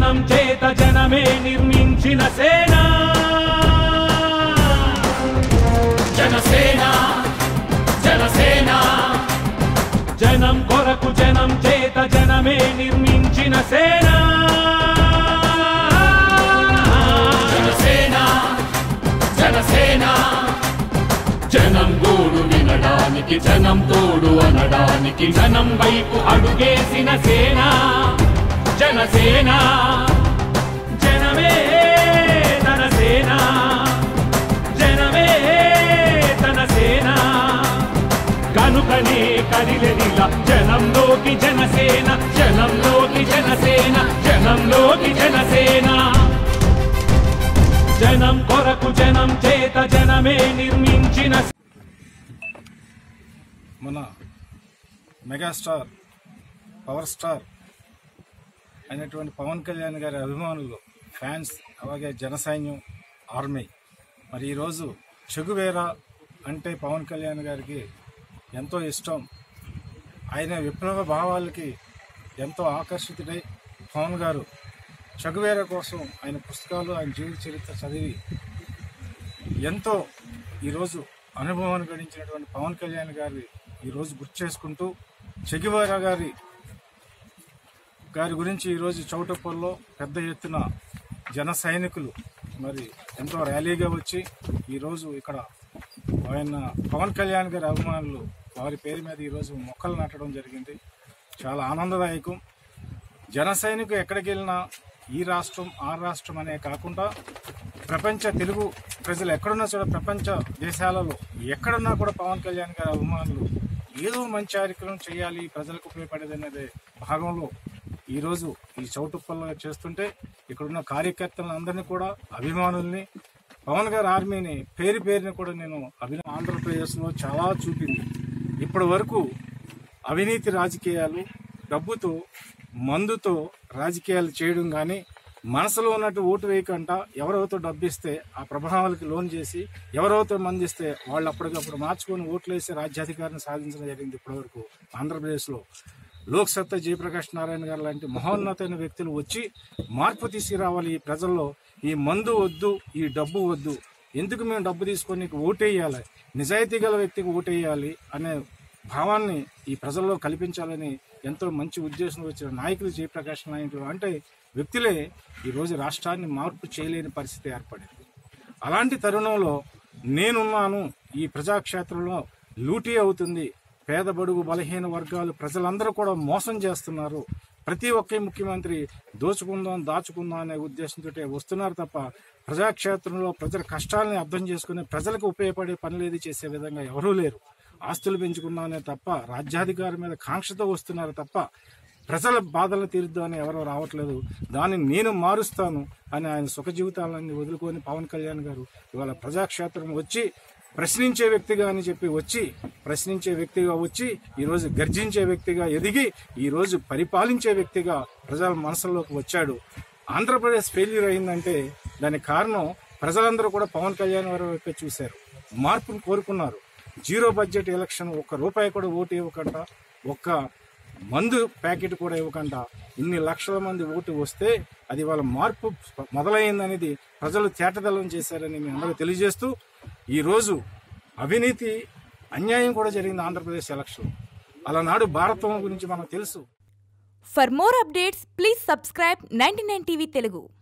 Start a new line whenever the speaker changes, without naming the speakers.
జనం చేత జనమే నిర్మించిన సేన
జనసేన జనసేన
జనం కొరకు జనం చేత జనమే నిర్మించిన సేన
జనసేన జనసేన జనం గోడు వినడానికి జనం తోడు అనడానికి
జనం వైపు అడుగేసిన సేన జనసేన జనమే తన సేన జనమే తన సేన కనుకనే కదిలెదిల జనంలోకి జనసేన జనంలోకి జనసేన జనంలోకి జనసేన జనం కొరకు జనం చేత జనమే నిర్మించిన
మన మెగాస్టార్ పవర్ స్టార్ అయినటువంటి పవన్ కళ్యాణ్ గారి అభిమానులు ఫ్యాన్స్ అలాగే జనసైన్యం ఆర్మీ మరి ఈరోజు చెగువేరా అంటే పవన్ కళ్యాణ్ గారికి ఎంతో ఇష్టం ఆయన విప్లవ భావాలకి ఎంతో ఆకర్షితుడై పవన్ గారు చెగువేర కోసం ఆయన పుస్తకాలు ఆయన జీవిత చరిత్ర చదివి ఎంతో ఈరోజు అనుభవాన్ని గడించినటువంటి పవన్ కళ్యాణ్ గారి ఈరోజు గుర్తు చేసుకుంటూ చెగివారా గారి గారి గురించి ఈరోజు చౌటప్పల్లో పెద్ద ఎత్తున జన సైనికులు మరి ఎంతో ర్యాలీగా వచ్చి ఈరోజు ఇక్కడ ఆయన పవన్ కళ్యాణ్ గారి అభిమానులు వారి పేరు మీద ఈరోజు మొక్కలు నాటడం జరిగింది చాలా ఆనందదాయకం జన సైనికులు ఎక్కడికి వెళ్ళినా ఈ రాష్ట్రం ఆ రాష్ట్రం అనే కాకుండా ప్రపంచ తెలుగు ప్రజలు ఎక్కడున్నా కూడా ప్రపంచ దేశాలలో ఎక్కడున్నా కూడా పవన్ కళ్యాణ్ గారి అభిమానులు ఏదో మంచి కార్యక్రమం చేయాలి ప్రజలకు ఉపయోగపడేది అనేది భాగంలో ఈరోజు ఈ చౌటుప్పల్లో చేస్తుంటే ఇక్కడున్న కార్యకర్తలందరినీ కూడా అభిమానుల్ని పవన్ గారి ఆర్మీని పేరు పేరుని కూడా నేను అభిన ఆంధ్రప్రదేశ్లో చాలా చూపింది ఇప్పటి వరకు అవినీతి రాజకీయాలు డబ్బుతో మందుతో రాజకీయాలు చేయడం కానీ మనసులో ఉన్నట్టు ఓటు వేయకుండా ఎవరెవరితో డబ్బు ఇస్తే ఆ ప్రభావాలకి లోన్ చేసి ఎవరెవరితో మందిస్తే వాళ్ళు అప్పటికప్పుడు మార్చుకొని ఓట్లు వేసి రాజ్యాధికారాన్ని సాధించడం జరిగింది ఇప్పటివరకు ఆంధ్రప్రదేశ్లో లోక్ సత్తా జయప్రకాష్ నారాయణ గారు లాంటి మహోన్నతమైన వ్యక్తులు వచ్చి మార్పు తీసుకురావాలి ఈ ప్రజల్లో ఈ మందు వద్దు ఈ డబ్బు వద్దు ఎందుకు మేము డబ్బు తీసుకొని నీకు ఓటేయాలి నిజాయితీ గల వ్యక్తికి ఓటేయాలి అనే భావాన్ని ఈ ప్రజల్లో కల్పించాలని ఎంతో మంచి ఉద్దేశం వచ్చిన నాయకులు జయప్రకాష్ నాయుడు అంటే వ్యక్తులే ఈరోజు రాష్ట్రాన్ని మార్పు చేయలేని పరిస్థితి ఏర్పడింది అలాంటి తరుణంలో నేనున్నాను ఈ ప్రజాక్షేత్రంలో లూటీ అవుతుంది పేద బడుగు బలహీన వర్గాలు ప్రజలందరూ కూడా మోసం చేస్తున్నారు ప్రతి ఒక్క ముఖ్యమంత్రి దోచుకుందాం దాచుకుందాం అనే ఉద్దేశంతో వస్తున్నారు తప్ప ప్రజాక్షేత్రంలో ప్రజల కష్టాలని అర్థం చేసుకుని ప్రజలకు ఉపయోగపడే పనులేది చేసే విధంగా ఎవరూ లేరు ఆస్తులు పెంచుకుందామనే తప్ప రాజ్యాధికారం మీద కాంక్షతో వస్తున్నారు తప్ప ప్రజల బాధలు తీరుద్దామని ఎవరో రావట్లేదు దాన్ని నేను మారుస్తాను అని ఆయన సుఖ జీవితాలన్నీ వదులుకొని పవన్ కళ్యాణ్ గారు ఇవాళ ప్రజాక్షేత్రం వచ్చి ప్రశ్నించే వ్యక్తిగా అని చెప్పి వచ్చి ప్రశ్నించే వ్యక్తిగా వచ్చి ఈరోజు గర్జించే వ్యక్తిగా ఎదిగి ఈరోజు పరిపాలించే వ్యక్తిగా ప్రజల మనసులోకి వచ్చాడు ఆంధ్రప్రదేశ్ ఫెయిల్యూర్ అయిందంటే దానికి కారణం ప్రజలందరూ కూడా పవన్ కళ్యాణ్ గారి వైపే చూశారు మార్పును కోరుకున్నారు జీరో బడ్జెట్ ఎలక్షన్ ఒక్క రూపాయి కూడా ఓటు ఇవ్వకుండా ఒక్క మందు ప్యాకెట్ కూడా ఇవ్వకుండా ఇన్ని లక్షల మంది ఓటు వస్తే అది వాళ్ళ మార్పు మొదలైందనేది ప్రజలు తేటతెల్లం చేశారని మీ అందరూ తెలియజేస్తూ ఈరోజు అవినీతి అన్యాయం కూడా జరిగింది ఆంధ్రప్రదేశ్ ఎలక్షన్ అలనాడు భారతం గురించి మనకు తెలుసు
For more updates, please subscribe 99 TV Telugu.